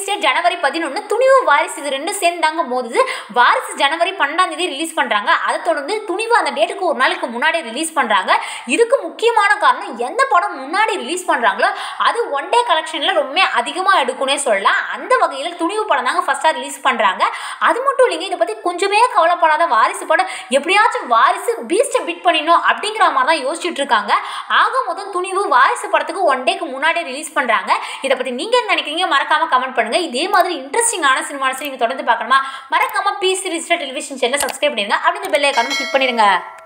date ஜனவரி பதினொன்று துணிவு வாரிசு இது ரெண்டும் சேர்ந்தாங்க மோதுது வாரிசு ஜனவரி பன்னெண்டாம் தேதி ரிலீஸ் பண்ணுறாங்க அதை தொடர்ந்து துணிவு அந்த டேட்டுக்கு ஒரு நாளைக்கு முன்னாடி ரிலீஸ் பண்ணுறாங்க இதுக்கு முக்கியமான காரணம் எந்த படம் முன்னாடி ரிலீஸ் பண்ணுறாங்களோ அது ஒன் டே கலெக்ஷனில் ரொம்ப அதிகமாக எடுக்கும்னே சொல்லலாம் அந்த வகையில் துணிவு படம் தாங்க ஃபஸ்ட்டாக ரிலீஸ் பண்ணுறாங்க அது மட்டும் இல்லைங்க இதை பற்றி கொஞ்சமே கவலைப்படாத வாரிசு படம் எப்படியாச்சும் வாரிசு பீஸ்ட்டை பிட் பண்ணிடணும் அப்படிங்கிற மாதிரி தான் யோசிச்சுட்டு இருக்காங்க ஆக மொத்தம் துணிவு வாரிசு படத்துக்கு ஒன் டேக்கு முன்னாடியே ரிலீஸ் பண்ணுறாங்க இதை பற்றி நீங்கள் என்ன நினைக்கிறீங்க மறக்காமல் கமெண்ட் பண்ணுங்கள் இதே மாதிரி இன்ட்ரெஸ்டிங்கான சினிமாஸ் நீங்கள் தொடர்ந்து பார்க்கணுமா மறக்காமல் P series television channel subscribe பண்ணிடுங்க அப்படி இந்த பெல் ஐக்கானும் கிளிக் பண்ணிடுங்க